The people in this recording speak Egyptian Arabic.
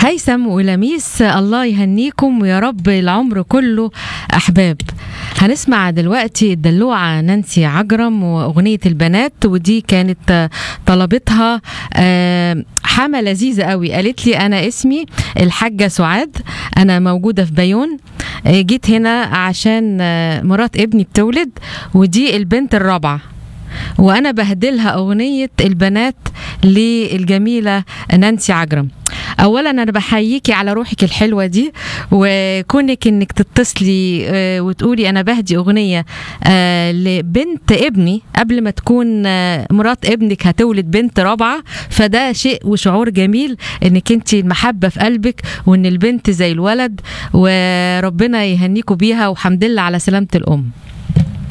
هيثم ولميس الله يهنيكم ويا رب العمر كله أحباب هنسمع دلوقتي الدلوعة نانسي عجرم وأغنية البنات ودي كانت طلبتها آه، حما لذيذة قوي قالت لي أنا اسمي الحاجة سعاد أنا موجودة في بيون آه، جيت هنا عشان آه، مرات ابني بتولد ودي البنت الرابعة وانا بهدلها اغنيه البنات للجميله نانسي عجرم اولا انا بحييكي على روحك الحلوه دي وكونك انك تتصلي آه، وتقولي انا بهدي اغنيه آه، لبنت ابني قبل ما تكون آه، مرات ابنك هتولد بنت رابعه فده شيء وشعور جميل انك انت المحبه في قلبك وان البنت زي الولد وربنا يهنيكوا بيها وحمد لله على سلامه الام